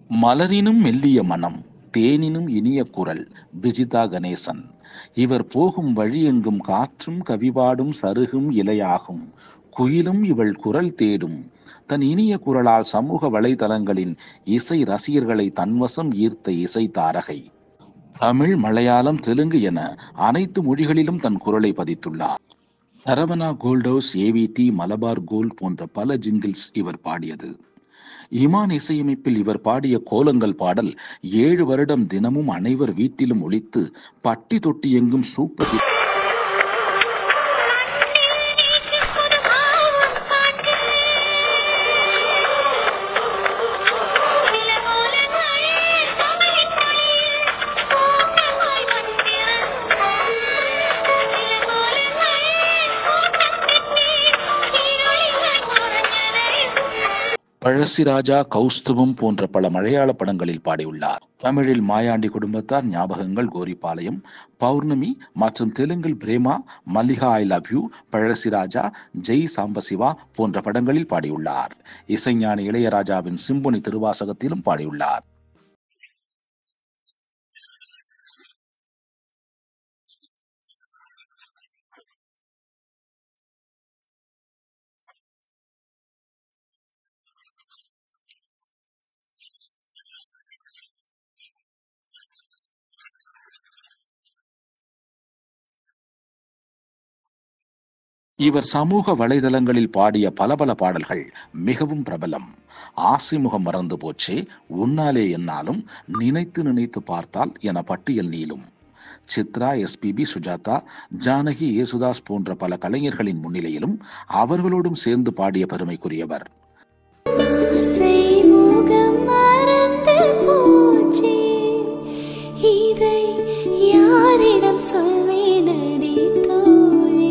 மலரினும் மெல்லிய மனம் தேனினும் இனிய குரல் விஜிதா கணேசன் இவர் போகும் வழியெங்கும் காற்றும் கவிபாடும் சருகும் இலையாகும் குயிலும் இவள் குரல் தேடும் தன் இனிய குரலால் சமூக வலைதளங்களின் இசை ரசிகர்களை தன்வசம் ஈர்த்த இசை தாரகை தமிழ் மலையாளம் தெலுங்கு என அனைத்து மொழிகளிலும் தன் குரலை பதித்துள்ளார் Saravana gold house AVT Malabar gold போன்ற பல ஜிங்கிள்ஸ் இவர் பாடியது இமான் இசையமைப்பில் இவர் பாடிய கோலங்கள் பாடல் ஏழு வருடம் தினமும் அனைவர் வீட்டிலும் ஒலித்து பட்டி தொட்டி எங்கும் சூப்பர் ஹிட் பழசிராஜா கௌஸ்துவம் போன்ற பல மலையாள படங்களில் பாடியுள்ளார் தமிழில் மாயாண்டி குடும்பத்தார் ஞாபகங்கள் கோரிப்பாளையம் பௌர்ணமி மற்றும் தெலுங்கில் Prema Mallika I love you Pazhassiraja Jai Sambasiva போன்ற படங்களில் பாடியுள்ளார் இசைஞானி இளையராஜாவின் சிம்பொனி திருவாசகத்திலும் பாடியுள்ளார் இவர் சமூக வலைதளங்களில் பாடிய பல பல பாடல்கள் மிகவும் பிரபலம் ஆசிமுகம் மறந்து போச்சே உன்னாலே என்னாலும் நினைத்து நினைத்து பார்த்தால் என பட்டியல் நீளும் சித்ரா எஸ்பிபி சுஜாதா ஜானகி யேசுதாஸ் போன்ற பல கலைஞர்களின் முன்னிலையிலும் அவர்களோடும் சேர்ந்து பாடிய பெருமைக்குரியவர் ஆசை முகம் மறந்து போச்சே இதை யாரிடம் சொல்வேனடி தோழே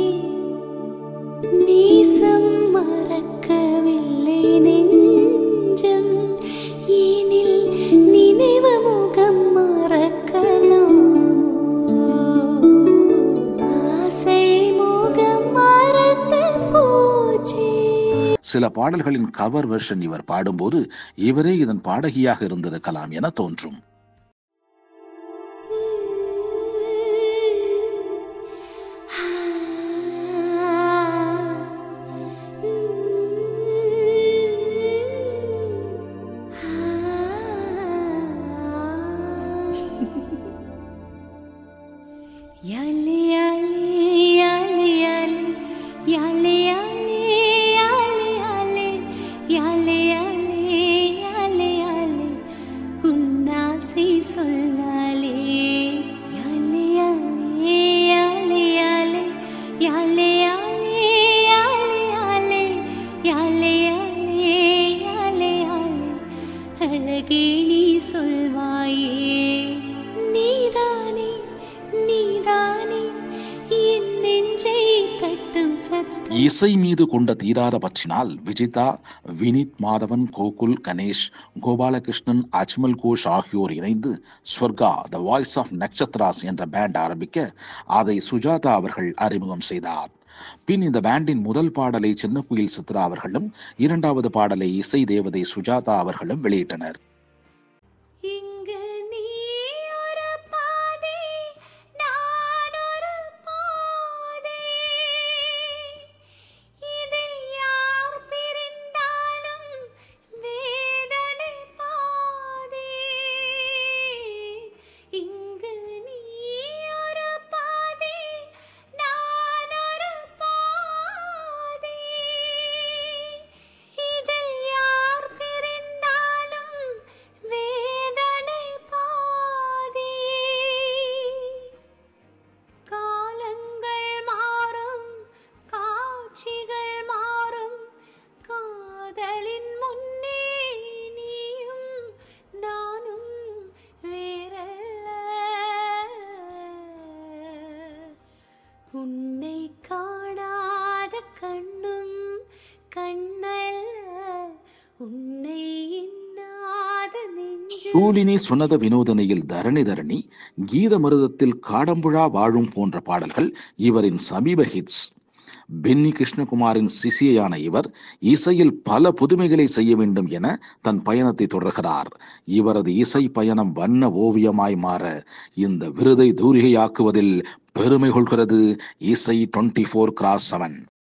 நீசம் மறக்கவில்லை நெஞ்சம் எனில் நினைவு முகம் மறக்கலாமோ ஆசை முகம் மறந்து போச்சே சில பாடல்களின் கவர் வெர்ஷன் இவர் பாடும்போது இவரே இதன் பாடகியாக இருந்திருக்கலாம் என தோன்றும் Yale yale yale yale yale yale yale yale yale yale yale உன்னாசை சொல்லாலே யாலே யாலே யாலே யாலே யாலே யாலே யாலே யாலே யாலே யாலே யாலே அழகே நீ சொல்வாயே நீதானே நீதானே என் நெஞ்சை தட்டும் சத்தம் இசை மீது கொண்ட தீராத பற்றினால் விஜிதா வினித் மாதவன் கோகுல் கணேஷ் கோபாலகிருஷ்ணன் அஜ்மல் கோஷ் ஆகியோர் இணைந்து Swarga the voice of Nakshatras என்ற பேண்ட் ஆரம்பிக்க அதை சுஜாதா அவர்கள் அறிமுகம் செய்தார் பின் இந்த பேண்டின் முதல் பாடலை சின்னக்குயில் சித்ரா அவர்களும் இரண்டாவது பாடலை இசை தேவதை சுஜாதா அவர்களும் வெளியிட்டனர் இங்கு நீ ஒரு பாதை நான் ஒரு பாதை இதில் யார் பிரிந்தாலும் வேதனை பாதை இங்கு நீ ஒரு பாதை நான் ஒரு பாதை இதில் யார் பிரிந்தாலும் வேதனை பாதி காலங்கள் மாறும் காட்சிகள் மாறும் காதலின் முன்னே நீயும் நானும் வேறல்ல உன்னை காணாத கண்ணும் கண்ணல்ல உன்னை எண்ணாத நெஞ்சு சூலினி சுனத வினோதனையில் தரணி தரணி கீத மருதத்தில் காடம்புழா வாழும் போன்ற பாடல்கள் இவரின் சமீப ஹிட்ஸ் பென்னி கிருஷ்ணகுமாரின் சிசியான இவர் இசையில் பல புதுமைகளை செய்ய வேண்டும் என தன் பயணத்தை தொடர்கிறார் இவரது இசை பயணம் வண்ண ஓவியமாய் மாற இந்த விருதை தூரிகையாக்குவதில் பெருமை கொள்கிறது இசை டுவெண்ட்டி ஃபோர் கிராஸ் செவன்